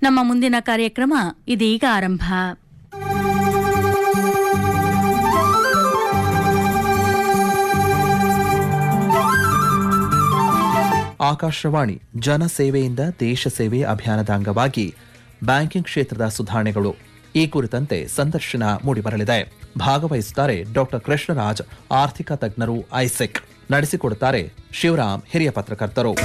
ನಮ್ಮ ಮುಂದಿನ ಕಾರ್ಯಕ್ರಮ ಇದೀಗ ಆರಂಭ ಆಕಾಶವಾಣಿ ಜನಸೇವೆಯಿಂದ ದೇಶ ಸೇವೆ ಅಭಿಯಾನದ ಅಂಗವಾಗಿ ಬ್ಯಾಂಕಿಂಗ್ ಕ್ಷೇತ್ರದ ಸುಧಾರಣೆಗಳು ಈ ಕುರಿತಂತೆ ಸಂದರ್ಶನ ಮೂಡಿಬರಲಿದೆ ಭಾಗವಹಿಸುತ್ತಾರೆ ಡಾಕ್ಟರ್ ಕೃಷ್ಣರಾಜ್ ಆರ್ಥಿಕ ತಜ್ಞರು ಐಸೆಕ್ ನಡೆಸಿಕೊಡುತ್ತಾರೆ ಶಿವರಾಮ್ ಹಿರಿಯ ಪತ್ರಕರ್ತರು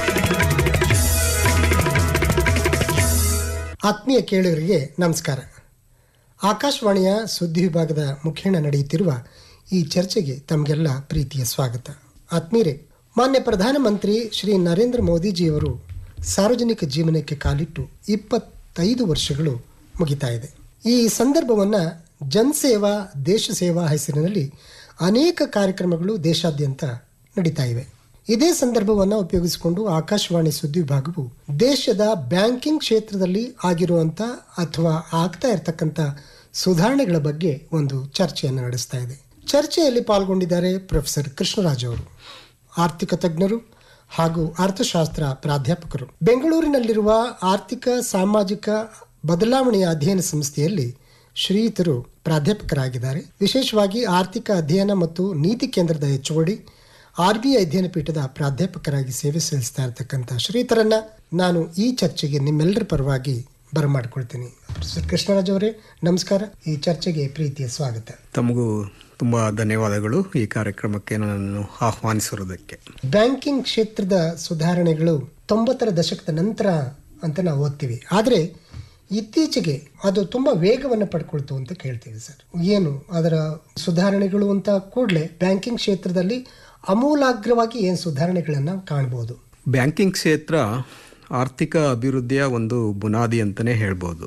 ಆತ್ಮೀಯ ಕೇಳುಗರಿಗೆ ನಮಸ್ಕಾರ ಆಕಾಶವಾಣಿಯ ಸುದ್ದಿ ವಿಭಾಗದ ಮುಖೇಣ ನಡೆಯುತ್ತಿರುವ ಈ ಚರ್ಚೆಗೆ ತಮಗೆಲ್ಲ ಪ್ರೀತಿಯ ಸ್ವಾಗತ ಆತ್ಮೀಯರೇ ಮಾನ್ಯ ಪ್ರಧಾನಮಂತ್ರಿ ಶ್ರೀ ನರೇಂದ್ರ ಮೋದಿಜಿಯವರು ಸಾರ್ವಜನಿಕ ಜೀವನಕ್ಕೆ ಕಾಲಿಟ್ಟು ಇಪ್ಪತ್ತೈದು ವರ್ಷಗಳು ಮುಗಿತಾ ಇದೆ ಈ ಸಂದರ್ಭವನ್ನು ಜನಸೇವಾ ದೇಶ ಸೇವಾ ಹೆಸರಿನಲ್ಲಿ ಅನೇಕ ಕಾರ್ಯಕ್ರಮಗಳು ದೇಶಾದ್ಯಂತ ನಡೀತಾ ಇವೆ ಇದೇ ಸಂದರ್ಭವನ್ನು ಉಪಯೋಗಿಸಿಕೊಂಡು ಆಕಾಶವಾಣಿ ಸುದ್ದಿ ವಿಭಾಗವು ದೇಶದ ಬ್ಯಾಂಕಿಂಗ್ ಕ್ಷೇತ್ರದಲ್ಲಿ ಆಗಿರುವಂಥ ಅಥವಾ ಆಗ್ತಾ ಇರತಕ್ಕಂಥ ಸುಧಾರಣೆಗಳ ಬಗ್ಗೆ ಒಂದು ಚರ್ಚೆಯನ್ನು ನಡೆಸ್ತಾ ಇದೆ ಚರ್ಚೆಯಲ್ಲಿ ಪಾಲ್ಗೊಂಡಿದ್ದಾರೆ ಪ್ರೊಫೆಸರ್ ಕೃಷ್ಣರಾಜ್ ಅವರು ಆರ್ಥಿಕ ತಜ್ಞರು ಹಾಗೂ ಅರ್ಥಶಾಸ್ತ್ರ ಪ್ರಾಧ್ಯಾಪಕರು ಬೆಂಗಳೂರಿನಲ್ಲಿರುವ ಆರ್ಥಿಕ ಸಾಮಾಜಿಕ ಬದಲಾವಣೆಯ ಅಧ್ಯಯನ ಸಂಸ್ಥೆಯಲ್ಲಿ ಶ್ರೀಯುತರು ಪ್ರಾಧ್ಯಾಪಕರಾಗಿದ್ದಾರೆ ವಿಶೇಷವಾಗಿ ಆರ್ಥಿಕ ಅಧ್ಯಯನ ಮತ್ತು ನೀತಿ ಕೇಂದ್ರದ ಹೆಚ್ಚುವಡಿ ಆರ್ ಬಿ ಐ ಅಧ್ಯಯನ ಪೀಠದ ಪ್ರಾಧ್ಯಾಪಕರಾಗಿ ಸೇವೆ ಸಲ್ಲಿಸ್ತಾ ಇರತಕ್ಕಂಥ ಶ್ರೀಯುತರನ್ನ ನಾನು ಈ ಚರ್ಚೆಗೆ ನಿಮ್ಮೆಲ್ಲರ ಪರವಾಗಿ ಬರಮಾಡ್ಕೊಳ್ತೀನಿ ಪ್ರೊಫೆಸರ್ ಕೃಷ್ಣರಾಜ್ ಅವರೇ ನಮಸ್ಕಾರ ಈ ಚರ್ಚೆಗೆ ಪ್ರೀತಿಯ ಸ್ವಾಗತ ತಮಗೂ ತುಂಬ ಧನ್ಯವಾದಗಳು ಈ ಕಾರ್ಯಕ್ರಮಕ್ಕೆ ನನ್ನನ್ನು ಆಹ್ವಾನಿಸಿರೋದಕ್ಕೆ ಬ್ಯಾಂಕಿಂಗ್ ಕ್ಷೇತ್ರದ ಸುಧಾರಣೆಗಳು ತೊಂಬತ್ತರ ದಶಕದ ನಂತರ ಅಂತ ನಾವು ಓದ್ತೀವಿ ಆದರೆ ಇತ್ತೀಚೆಗೆ ಅದು ತುಂಬ ವೇಗವನ್ನು ಪಡ್ಕೊಳ್ತು ಅಂತ ಕೇಳ್ತೀವಿ ಸರ್ ಏನು ಅದರ ಸುಧಾರಣೆಗಳು ಅಂತ ಕೂಡಲೇ ಬ್ಯಾಂಕಿಂಗ್ ಕ್ಷೇತ್ರದಲ್ಲಿ ಅಮೂಲಾಗ್ರವಾಗಿ ಏನು ಸುಧಾರಣೆಗಳನ್ನು ಕಾಣ್ಬೋದು ಬ್ಯಾಂಕಿಂಗ್ ಕ್ಷೇತ್ರ ಆರ್ಥಿಕ ಅಭಿವೃದ್ಧಿಯ ಒಂದು ಬುನಾದಿ ಅಂತಲೇ ಹೇಳ್ಬೋದು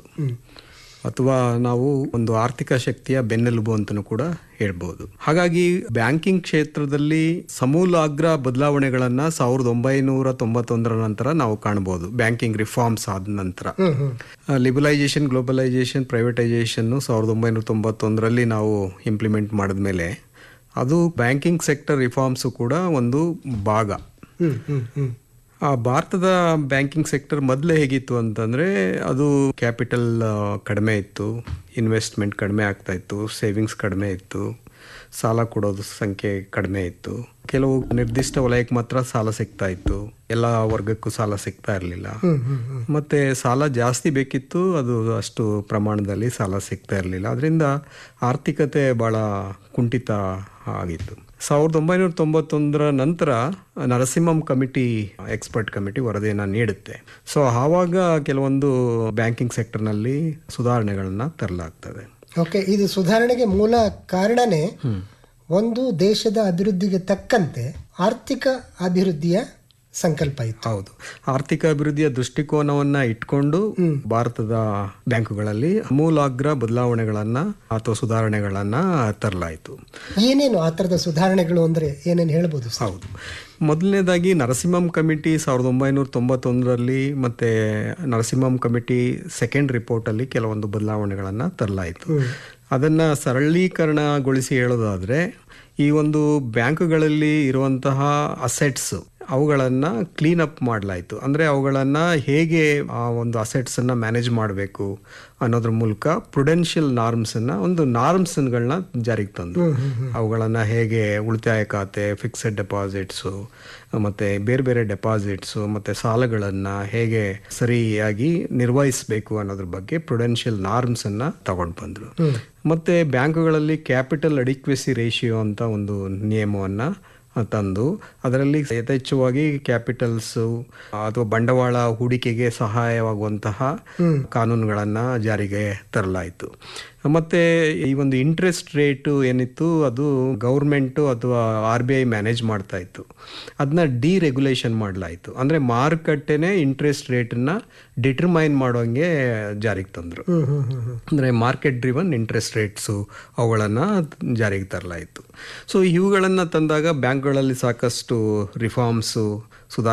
ಅಥವಾ ನಾವು ಒಂದು ಆರ್ಥಿಕ ಶಕ್ತಿಯ ಬೆನ್ನೆಲುಬು ಅಂತಲೂ ಕೂಡ ಹೇಳ್ಬೋದು ಹಾಗಾಗಿ ಬ್ಯಾಂಕಿಂಗ್ ಕ್ಷೇತ್ರದಲ್ಲಿ ಸಮೂಲಾಗ್ರ ಬದಲಾವಣೆಗಳನ್ನು ಸಾವಿರದ ಒಂಬೈನೂರ ತೊಂಬತ್ತೊಂದರ ನಂತರ ನಾವು ಕಾಣ್ಬೋದು ಬ್ಯಾಂಕಿಂಗ್ ರಿಫಾರ್ಮ್ಸ್ ಆದ ನಂತರ ಲಿಬಲೈಸೇಷನ್ ಗ್ಲೋಬಲೈಸೇಷನ್ ಪ್ರೈವೇಟೈಸೇಷನ್ ಸಾವಿರದ ಒಂಬೈನೂರ ತೊಂಬತ್ತೊಂದರಲ್ಲಿ ನಾವು ಇಂಪ್ಲಿಮೆಂಟ್ ಮಾಡಿದ್ಮೇಲೆ ಅದು ಬ್ಯಾಂಕಿಂಗ್ ಸೆಕ್ಟರ್ ರಿಫಾರ್ಮ್ಸು ಕೂಡ ಒಂದು ಭಾಗ ಹ್ಮ್ ಹ್ಮ್ ಹ್ಮ್ ಆ ಭಾರತದ ಬ್ಯಾಂಕಿಂಗ್ ಸೆಕ್ಟರ್ ಮೊದಲೇ ಹೇಗಿತ್ತು ಅಂತಂದರೆ ಅದು ಕ್ಯಾಪಿಟಲ್ ಕಡಿಮೆ ಇತ್ತು ಇನ್ವೆಸ್ಟ್ಮೆಂಟ್ ಕಡಿಮೆ ಆಗ್ತಾ ಇತ್ತು ಸೇವಿಂಗ್ಸ್ ಕಡಿಮೆ ಇತ್ತು ಸಾಲ ಕೊಡೋದು ಸಂಖ್ಯೆ ಕಡಿಮೆ ಇತ್ತು ಕೆಲವು ನಿರ್ದಿಷ್ಟ ವಲಯಕ್ಕೆ ಮಾತ್ರ ಸಾಲ ಸಿಗ್ತಾ ಇತ್ತು ಎಲ್ಲ ವರ್ಗಕ್ಕೂ ಸಾಲ ಸಿಗ್ತಾ ಇರಲಿಲ್ಲ ಮತ್ತೆ ಸಾಲ ಜಾಸ್ತಿ ಬೇಕಿತ್ತು ಅದು ಅಷ್ಟು ಪ್ರಮಾಣದಲ್ಲಿ ಸಾಲ ಸಿಗ್ತಾ ಇರಲಿಲ್ಲ ಅದರಿಂದ ಆರ್ಥಿಕತೆ ಭಾಳ ಕುಂಠಿತ ಆಗಿತ್ತು ಸಾವಿರದ ಒಂಬೈನೂರ ತೊಂಬತ್ತೊಂದರ ನಂತರ ನರಸಿಂಹಂ ಕಮಿಟಿ ಎಕ್ಸ್ಪರ್ಟ್ ಕಮಿಟಿ ವರದಿಯನ್ನು ನೀಡುತ್ತೆ ಸೊ ಆವಾಗ ಕೆಲವೊಂದು ಬ್ಯಾಂಕಿಂಗ್ ಸೆಕ್ಟರ್ನಲ್ಲಿ ಸುಧಾರಣೆಗಳನ್ನ ತರಲಾಗ್ತದೆ ಓಕೆ ಇದು ಸುಧಾರಣೆಗೆ ಮೂಲ ಕಾರಣನೇ ಒಂದು ದೇಶದ ಅಭಿವೃದ್ಧಿಗೆ ತಕ್ಕಂತೆ ಆರ್ಥಿಕ ಅಭಿವೃದ್ಧಿಯ ಸಂಕಲ್ಪ ಇತ್ತು ಹೌದು ಆರ್ಥಿಕ ಅಭಿವೃದ್ಧಿಯ ದೃಷ್ಟಿಕೋನವನ್ನ ಇಟ್ಕೊಂಡು ಭಾರತದ ಬ್ಯಾಂಕುಗಳಲ್ಲಿ ಅಮೂಲಾಗ್ರ ಬದಲಾವಣೆಗಳನ್ನ ಅಥವಾ ಸುಧಾರಣೆಗಳನ್ನ ತರಲಾಯಿತು ಏನೇನು ಆ ಥರದ ಸುಧಾರಣೆಗಳು ಅಂದ್ರೆ ಏನೇನು ಹೇಳ್ಬೋದು ಸರ್? ಹೌದು ಮೊದಲನೇದಾಗಿ ನರಸಿಂಹಂ ಕಮಿಟಿ ಸಾವಿರದ ಒಂಬೈನೂರ ತೊಂಬತ್ತೊಂದರಲ್ಲಿ ಮತ್ತೆ ನರಸಿಂಹಂ ಕಮಿಟಿ ಸೆಕೆಂಡ್ ರಿಪೋರ್ಟಲ್ಲಿ ಕೆಲವೊಂದು ಬದಲಾವಣೆಗಳನ್ನು ತರಲಾಯಿತು ಅದನ್ನು ಸರಳೀಕರಣಗೊಳಿಸಿ ಹೇಳೋದಾದರೆ ಈ ಒಂದು ಬ್ಯಾಂಕುಗಳಲ್ಲಿ ಇರುವಂತಹ ಅಸೆಟ್ಸ್ ಅವುಗಳನ್ನು ಕ್ಲೀನ್ ಅಪ್ ಮಾಡಲಾಯಿತು ಅಂದರೆ ಅವುಗಳನ್ನು ಹೇಗೆ ಆ ಒಂದು ಅಸೆಟ್ಸನ್ನು ಮ್ಯಾನೇಜ್ ಮಾಡಬೇಕು ಅನ್ನೋದ್ರ ಮೂಲಕ ಪ್ರುಡೆನ್ಷಿಯಲ್ ನಾರ್ಮ್ಸನ್ನು ಒಂದು ನಾರ್ಮ್ಸ್ಗಳನ್ನ ಜಾರಿಗೆ ತಂದು ಅವುಗಳನ್ನು ಹೇಗೆ ಉಳಿತಾಯ ಖಾತೆ ಫಿಕ್ಸೆಡ್ ಡೆಪಾಸಿಟ್ಸು ಮತ್ತು ಬೇರೆ ಬೇರೆ ಡೆಪಾಸಿಟ್ಸು ಮತ್ತು ಸಾಲಗಳನ್ನು ಹೇಗೆ ಸರಿಯಾಗಿ ನಿರ್ವಹಿಸಬೇಕು ಅನ್ನೋದ್ರ ಬಗ್ಗೆ ಪ್ರುಡೆನ್ಷಿಯಲ್ ನಾರ್ಮ್ಸನ್ನು ತಗೊಂಡು ಬಂದರು ಮತ್ತು ಬ್ಯಾಂಕುಗಳಲ್ಲಿ ಕ್ಯಾಪಿಟಲ್ ಅಡಿಕ್ವೆಸಿ ರೇಷಿಯೋ ಅಂತ ಒಂದು ನಿಯಮವನ್ನು ತಂದು ಅದರಲ್ಲಿ ಯಥೇಚ್ಛವಾಗಿ ಕ್ಯಾಪಿಟಲ್ಸು ಅಥವಾ ಬಂಡವಾಳ ಹೂಡಿಕೆಗೆ ಸಹಾಯವಾಗುವಂತಹ ಕಾನೂನುಗಳನ್ನು ಜಾರಿಗೆ ತರಲಾಯಿತು ಮತ್ತು ಈ ಒಂದು ಇಂಟ್ರೆಸ್ಟ್ ರೇಟು ಏನಿತ್ತು ಅದು ಗೌರ್ಮೆಂಟು ಅಥವಾ ಆರ್ ಬಿ ಐ ಮ್ಯಾನೇಜ್ ಮಾಡ್ತಾ ಇತ್ತು ಅದನ್ನ ಡಿರೆಗ್ಯುಲೇಷನ್ ಮಾಡಲಾಯಿತು ಅಂದರೆ ಮಾರುಕಟ್ಟೆನೇ ಇಂಟ್ರೆಸ್ಟ್ ರೇಟನ್ನು ಡಿಟರ್ಮೈನ್ ಮಾಡೋಂಗೆ ಜಾರಿಗೆ ತಂದರು ಅಂದರೆ ಮಾರ್ಕೆಟ್ ಡ್ರಿವನ್ ಇಂಟ್ರೆಸ್ಟ್ ರೇಟ್ಸು ಅವುಗಳನ್ನು ಜಾರಿಗೆ ತರಲಾಯಿತು ಸೊ ಇವುಗಳನ್ನು ತಂದಾಗ ಬ್ಯಾಂಕ್ಗಳಲ್ಲಿ ಸಾಕಷ್ಟು ರಿಫಾರ್ಮ್ಸು ಸುಧಾರ